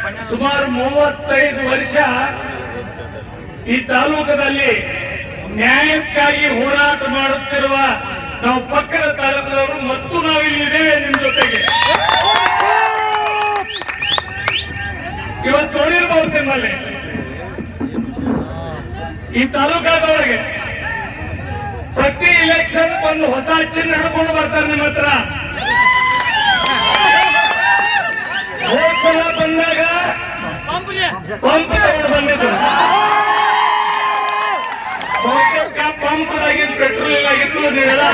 ಸುಮಾರು ಮೂವತ್ತೈದು ವರ್ಷ ಈ ತಾಲೂಕದಲ್ಲಿ ನ್ಯಾಯಕ್ಕಾಗಿ ಹೋರಾಟ ಮಾಡುತ್ತಿರುವ ನಾವು ಪಕ್ಕದ ತಾಲೂಕದವರು ಮತ್ತು ನಾವು ಇಲ್ಲಿ ಇದ್ದೇವೆ ನಿಮ್ ಜೊತೆಗೆ ಇವತ್ತು ನೋಡಿರ್ಬೋದು ನಿಮ್ಮಲ್ಲಿ ಈ ತಾಲೂಕಾದೊಳಗೆ ಪ್ರತಿ ಇಲೆಕ್ಷನ್ ಒಂದು ಹೊಸ ಚಿಹ್ನೆ ಹಿಡ್ಕೊಂಡು ಬರ್ತಾರೆ ನಿಮ್ಮ ಹತ್ರ ಹೋದ್ ಸಲ ಬಂದಾಗ ಪಂಪ್ ತಗೊಂಡು ಬಂದಿದ್ರು ಪಂಪ್ ಆಗಿದ್ದು ಪೆಟ್ರೋಲ್ ಆಗಿತ್ತು ನೀವೆಲ್ಲ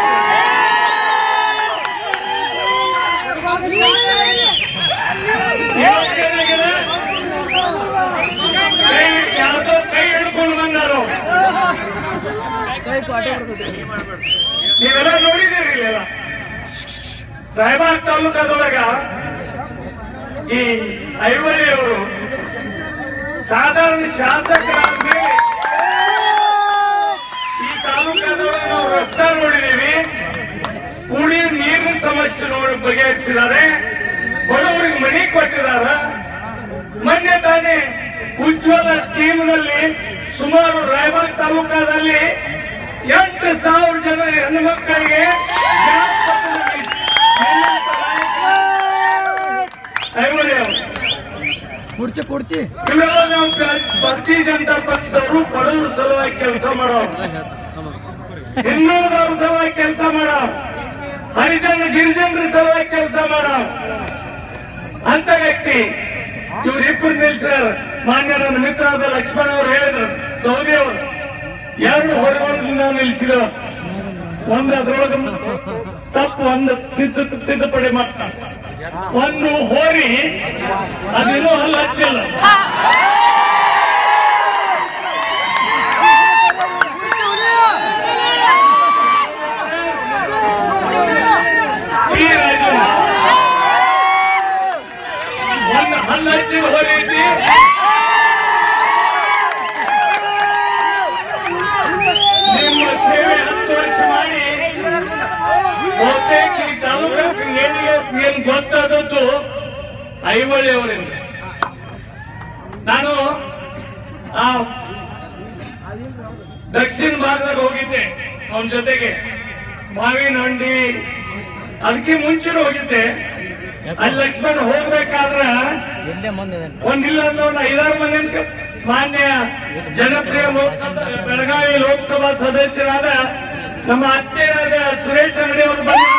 ಇವತ್ತೇನಾಗಿದೆ? ಕೈ ಯಾವ್ದೋ ಕೈ ಹಿಡ್ಕೊಂಡು ಬಂದರು ನೀವೆಲ್ಲ ನೋಡಿದ್ದೀರಿ ಇಲ್ಲೆಲ್ಲ ರಾಯಬಾಗ್ ತಾಲೂಕದೊಳಗ ಈ ಐವಳಿಯವರು ಸಾಧಾರಣ ಶಾಸಕರಾದ ಮೇಲೆ ಈ ತಾಲೂಕದೊಳಗೆ ನಾವು ರಸ್ತೆ ನೋಡಿದೀವಿ ಕುಡಿಯುವ ನೀರಿನ ಸಮಸ್ಯೆ ನೋಡಿ ಬಗೆಹರಿಸಿದ್ದಾರೆ ಬಡವರಿಗೆ ಮನೆ ಕೊಟ್ಟಿದಾರ ಮೊನ್ನೆ ತಾನೇ ಉಜ್ವಲ ಸ್ಕೀಮ್ನಲ್ಲಿ ಸುಮಾರು ರಾಯಬಾಗ್ ತಾಲೂಕಾದಲ್ಲಿ ಎಂಟು ಸಾವಿರ ಜನ ಹೆಣ್ಣು ಮಕ್ಕಳಿಗೆ ಗ್ಯಾಸ್ ಕೊಟ್ಟಿದ್ದಾರೆ. ಐವಳಿ ಅವರು ಕುರ್ಚಿ ಕುರ್ಚಿ ಇವೆಲ್ಲ ನಾವು ಭಾರತೀಯ ಜನತಾ ಪಕ್ಷದವರು ಬಡವರ ಸಲುವಾಗಿ ಕೆಲಸ ಮಾಡೋರು ಹಿಂದುಳಿದವ್ರ ಸಲುವಾಗಿ ಕೆಲಸ ಮಾಡೋ ಹರಿಜನ ಗಿರಿಜನರ ಸಲುವಾಗಿ ಕೆಲಸ ಮಾಡೋ ಅಂತ ವ್ಯಕ್ತಿ ಇವ್ರಿಬ್ಬರು ನಿಲ್ಸಿದಾರ ಮಾನ್ಯ ನನ್ನ ಮಿತ್ರರಾದ ಲಕ್ಷ್ಮಣ ಅವರು ಹೇಳಿದ್ರು ಸೌದಿ ಅವರು ಎರಡು ಹೊರಗಳನ್ನು ನಾವು ನಿಲ್ಸಿದ ಒಂದು ಅದ್ರೊಳಗೆ ತಪ್ಪು ಒಂದು ತಿದ್ದು ತಿದ್ದುಪಡಿ ಮಾಡ್ತಾರೆ ಒಂದು ಹೋರಿ ಅದಿನ್ನೂ ಹಲ್ಲು ಹಚ್ಚಿಲ್ಲ ಈ ರಾಜ್ಯ ಒಂದು ಹಲ್ಲು ಹಚ್ಚಿದ ಹೋರಿ ಐತಿ ನಿಮ್ಮ ಸೇವೆ ಹತ್ತು ವರ್ಷ ಮಾಡಿ ಬಹುತೇಕ ಈ ತಾಲೂಕು ಏನಿಗೆ ಏನ್ ಗೊತ್ತಾದದ್ದು ಐವಳಿ ಅವರಿಂದ ನಾನು ಆ ದಕ್ಷಿಣ ಭಾರತದಾಗ ಹೋಗಿದ್ದೆ ಅವನ ಜೊತೆಗೆ ಮಾವಿನ ಹಂಡಿ ಅದಕ್ಕೆ ಮುಂಚೆ ಹೋಗಿದ್ದೆ ಅಲ್ಲಿ ಲಕ್ಷ್ಮಣ ಹೋಗ್ಬೇಕಾದ್ರ ಎಲ್ಲೇ ಮುಂದೆ ಒಂದಿಲ್ಲ ಅಂದ್ರೆ ಒಂದು ಐದಾರು ಮಂದಿ ಮಾನ್ಯ ಜನಪ್ರಿಯ ಲೋಕಸಭಾ ಬೆಳಗಾವಿ ಲೋಕಸಭಾ ಸದಸ್ಯರಾದ ನಮ್ಮ ಅತ್ತೆಯಾದ ಸುರೇಶ್ ಅಂಗಡಿ ಅವರು ಬಂದು